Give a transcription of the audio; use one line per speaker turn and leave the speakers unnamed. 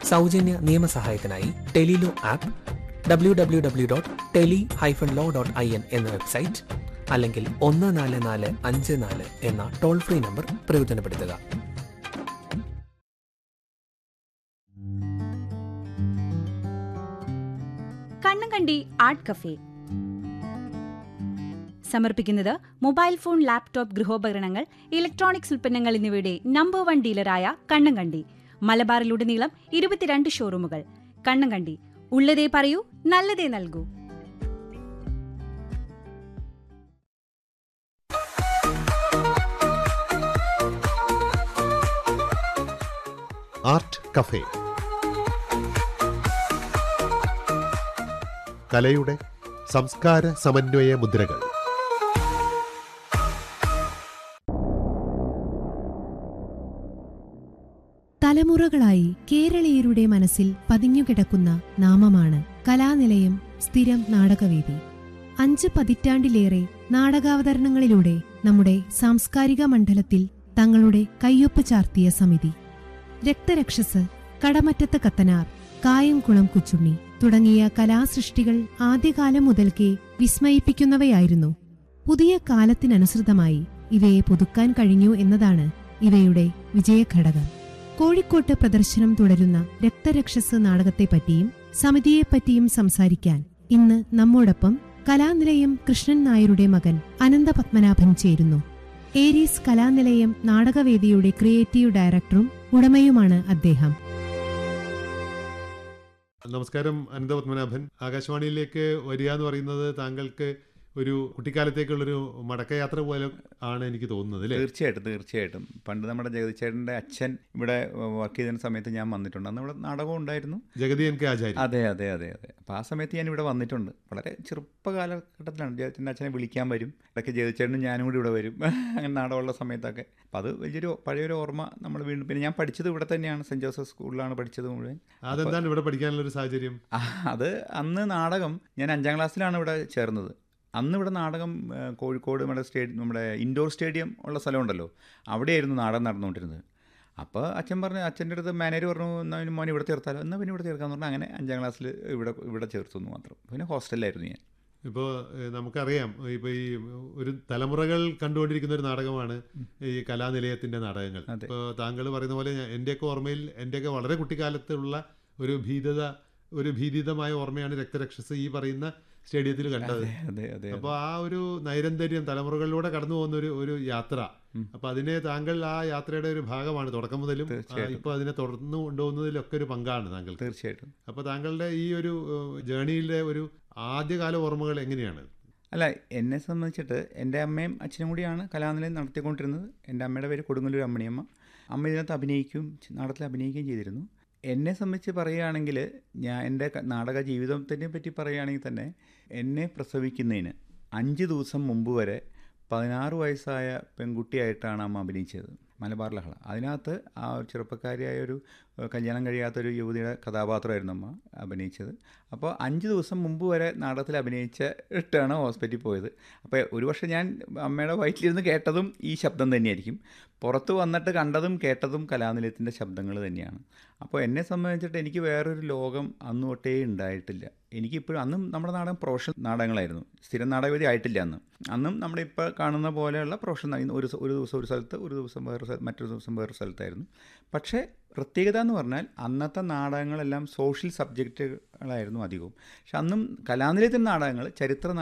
സൗജന്യ നിയമസഹായത്തിനായി Tele Law app W W W dot tele hyphen law dot I N എന്ന website അല്ലെങ്കിൽ ഒന്ന് നാല് നാല് അഞ്ച് നാല് എന്ന ടോൾ ഫ്രീ നമ്പർ പ്രയോജനപ്പെടുത്തുക
കണ്ണങ്കണ്ടി ആർട്ട് കഫേ സമർപ്പിക്കുന്നത് മൊബൈൽ ഫോൺ ലാപ്ടോപ്പ് ഗൃഹോപകരണങ്ങൾ ഇലക്ട്രോണിക്സ് ഉൽപ്പന്നങ്ങൾ എന്നിവയുടെ നമ്പർ വൺ ഡീലറായ കണ്ണങ്കണ്ടി മലബാറിലുടനീളം ഇരുപത്തിരണ്ട് ഷോറൂമുകൾ കണ്ണങ്കണ്ടി ഉള്ളതേ പറയൂ നല്ലതേ നൽകൂ
ആർട്ട് കഫേ കലയുടെ സംസ്കാര സമന്വയ മുദ്രകൾ
തലമുറകളായി കേരളീയരുടെ മനസ്സിൽ പതിഞ്ഞുകിടക്കുന്ന നാമമാണ് കലാനിലയം സ്ഥിരം നാടകവേദി അഞ്ച് പതിറ്റാണ്ടിലേറെ നാടകാവതരണങ്ങളിലൂടെ നമ്മുടെ സാംസ്കാരിക മണ്ഡലത്തിൽ തങ്ങളുടെ കയ്യൊപ്പ് ചാർത്തിയ സമിതി രക്തരക്ഷസ് കടമറ്റത്ത് കത്തനാർ കായംകുളം കൊച്ചുണ്ണി തുടങ്ങിയ കലാസൃഷ്ടികൾ ആദ്യകാലം മുതൽക്കേ വിസ്മയിപ്പിക്കുന്നവയായിരുന്നു പുതിയ കാലത്തിനനുസൃതമായി ഇവയെ പുതുക്കാൻ കഴിഞ്ഞു എന്നതാണ് ഇവയുടെ വിജയഘടകം കോഴിക്കോട്ട് പ്രദർശനം തുടരുന്ന രക്തരക്ഷസ് നാടകത്തെപ്പറ്റിയും സമിതിയെപ്പറ്റിയും സംസാരിക്കാൻ ഇന്ന് നമ്മോടൊപ്പം കലാനിലയം കൃഷ്ണൻ നായരുടെ മകൻ അനന്തപത്മനാഭൻ ചേരുന്നു ഏരീസ് കലാനിലയം നാടകവേദിയുടെ ക്രിയേറ്റീവ് ഡയറക്ടറും ഉടമയുമാണ് അദ്ദേഹം
നമസ്കാരം അനന്തപത്മനാഭൻ ആകാശവാണിയിലേക്ക് വരിക എന്ന് പറയുന്നത് താങ്കൾക്ക് ഒരു കുട്ടിക്കാലത്തേക്കുള്ളൊരു മടക്കയാത്ര പോലെ ആണ് എനിക്ക് തോന്നുന്നത് അല്ലേ
തീർച്ചയായിട്ടും തീർച്ചയായിട്ടും പണ്ട് നമ്മുടെ ജഗതിച്ചേട്ടൻ്റെ അച്ഛൻ ഇവിടെ വർക്ക് ചെയ്തിരുന്ന സമയത്ത് ഞാൻ വന്നിട്ടുണ്ട് അന്ന് ഇവിടെ നാടകം ഉണ്ടായിരുന്നു
ജഗതി എൻ കെ ആചാര്യ
അതെ അതെ അതെ അതെ അപ്പോൾ ആ സമയത്ത് ഞാൻ ഇവിടെ വന്നിട്ടുണ്ട് വളരെ ചെറുപ്പ കാലഘട്ടത്തിലാണ് ജഗത്തിൻ്റെ അച്ഛനെ വിളിക്കാൻ വരും ഇടയ്ക്ക് ജഗതിച്ചേട്ടനും ഞാനും കൂടി ഇവിടെ വരും അങ്ങനെ നാടകമുള്ള സമയത്തൊക്കെ അപ്പോൾ അത് വലിയൊരു പഴയൊരു ഓർമ്മ നമ്മൾ വീണ്ടും പിന്നെ ഞാൻ പഠിച്ചത് ഇവിടെ തന്നെയാണ് സെൻറ്റ് ജോസഫ് സ്കൂളിലാണ് പഠിച്ചത് മുഴുവൻ
അതെന്താണ് ഇവിടെ പഠിക്കാനുള്ള ഒരു സാഹചര്യം
ആ, അത് അന്ന് നാടകം ഞാൻ അഞ്ചാം ക്ലാസ്സിലാണ് ഇവിടെ ചേർന്നത് അന്ന് ഇവിടെ നാടകം ആ, കോഴിക്കോട് നമ്മുടെ സ്റ്റേഡിയം നമ്മുടെ ഇൻഡോർ സ്റ്റേഡിയം ഉള്ള സ്ഥലമുണ്ടല്ലോ അവിടെയായിരുന്നു നാടകം നടന്നുകൊണ്ടിരുന്നത് അപ്പോൾ അച്ഛൻ പറഞ്ഞു അച്ഛൻ്റെ അടുത്ത് മാനേജർ പറഞ്ഞു എന്നാൽ മോൻ ഇവിടെ ചേർത്താലോ എന്നാൽ പിന്നെ ഇവിടെ ചേർക്കാമെന്ന് പറഞ്ഞാൽ അങ്ങനെ അഞ്ചാം ക്ലാസ്സിൽ ഇവിടെ ഇവിടെ ചേർത്തു എന്ന് മാത്രം പിന്നെ ഹോസ്റ്റലിലായിരുന്നു ഞാൻ
ഇപ്പോൾ നമുക്കറിയാം ഇപ്പോൾ ഈ ഒരു തലമുറകൾ കണ്ടുകൊണ്ടിരിക്കുന്ന ഒരു നാടകമാണ് ഈ കലാനിലയത്തിന്റെ നാടകങ്ങൾ
അതെ.
ഇപ്പോൾ താങ്കൾ പറയുന്ന പോലെ ഞാൻ- എൻ്റെയൊക്കെ ഓർമ്മയിൽ എൻ്റെയൊക്കെ വളരെ കുട്ടിക്കാലത്തുള്ള ഒരു ഭീതത ഒരു ഭീതിതമായ ഓർമ്മയാണ് രക്തരക്ഷസ് ഈ പറയുന്ന സ്റ്റേഡിയത്തിൽ കണ്ടത്
അതെ അതെ അതെ
അപ്പോൾ ആ ഒരു നൈരന്തര്യം തലമുറകളിലൂടെ കടന്നു പോകുന്ന ഒരു ഒരു യാത്ര അപ്പോൾ അതിനെ താങ്കൾ ആ യാത്രയുടെ ഒരു ഭാഗമാണ് തുടക്കം മുതലും
തീർച്ചയായിട്ടും.
ഇപ്പോൾ അതിനെ തുടർന്നു കൊണ്ടുപോകുന്നതിലൊക്കെ ഒരു പങ്കാണ് താങ്കൾക്ക്
തീർച്ചയായിട്ടും
അപ്പോൾ താങ്കളുടെ ഈ ഒരു ജേണിയിലെ ഒരു ആദ്യകാല ഓർമ്മകൾ എങ്ങനെയാണ്
അല്ല എന്നെ സംബന്ധിച്ചിട്ട് എൻ്റെ അമ്മയും അച്ഛനും കൂടിയാണ് കലാനിലയം നടത്തിക്കൊണ്ടിരുന്നത് എൻ്റെ അമ്മയുടെ പേര് കൊടുങ്ങല്ലൂർ അമ്മണിയമ്മ അമ്മ ഇതിനകത്ത് അഭിനയിക്കുകയും നാടകത്തിൽ അഭിനയിക്കുകയും ചെയ്തിരുന്നു എന്നെ സംബന്ധിച്ച് പറയുകയാണെങ്കിൽ ഞാൻ എൻ്റെ ക- നാടക ജീവിതത്തിനെ പറ്റി പറയുകയാണെങ്കിൽ തന്നെ എന്നെ പ്രസവിക്കുന്നതിന് അഞ്ച് ദിവസം മുമ്പ് വരെ പതിനാറ് വയസ്സായ പെൺകുട്ടിയായിട്ടാണ് അമ്മ അഭിനയിച്ചത് മലബാർ ലഹള അതിനകത്ത് ആ ഒരു ചെറുപ്പക്കാരിയായ ഒരു ഏഹ്, കല്യാണം കഴിയാത്തൊരു യുവതിയുടെ കഥാപാത്രമായിരുന്നു അമ്മ അഭിനയിച്ചത് അപ്പോൾ അഞ്ച് ദിവസം മുമ്പ് വരെ നാടകത്തിൽ അഭിനയിച്ചിട്ടാണ് ഹോസ്പിറ്റലിൽ പോയത് അപ്പോൾ ഒരു പക്ഷേ ഞാൻ അമ്മയുടെ വയറ്റിലിരുന്ന് കേട്ടതും ഈ ശബ്ദം തന്നെയായിരിക്കും പുറത്ത് വന്നിട്ട് കണ്ടതും കേട്ടതും കലാനിലയത്തിൻ്റെ ശബ്ദങ്ങൾ തന്നെയാണ് അപ്പോൾ എന്നെ സംബന്ധിച്ചിട്ട് എനിക്ക് വേറൊരു ലോകം അന്ന് തൊട്ടേ ഉണ്ടായിട്ടില്ല എനിക്കിപ്പോഴും അന്നും നമ്മുടെ നാടകം പ്രൊഫഷണൽ നാടകങ്ങളായിരുന്നു സ്ഥിരം നാടകവേദി ആയിട്ടില്ല അന്ന് അന്നും നമ്മളിപ്പോൾ കാണുന്ന പോലെയുള്ള പ്രൊഫഷണൽ ഒരു സ- ഒരു ദിവസം ഒരു സ്ഥലത്ത് ഒരു ദിവസം വേറെ സ്ഥലത്ത് മറ്റൊരു ദിവസം വേറെ സ്ഥലത്തായിരുന്നു പക്ഷേ പ്രത്യേകത എന്ന് പറഞ്ഞാൽ അന്നത്തെ നാടകങ്ങളെല്ലാം സോഷ്യൽ സബ്ജക്റ്റുകളായിരുന്നു അധികവും പക്ഷെ അന്നും കലാനിലയത്തിൻ്റെ നാടകങ്ങൾ ചരിത്ര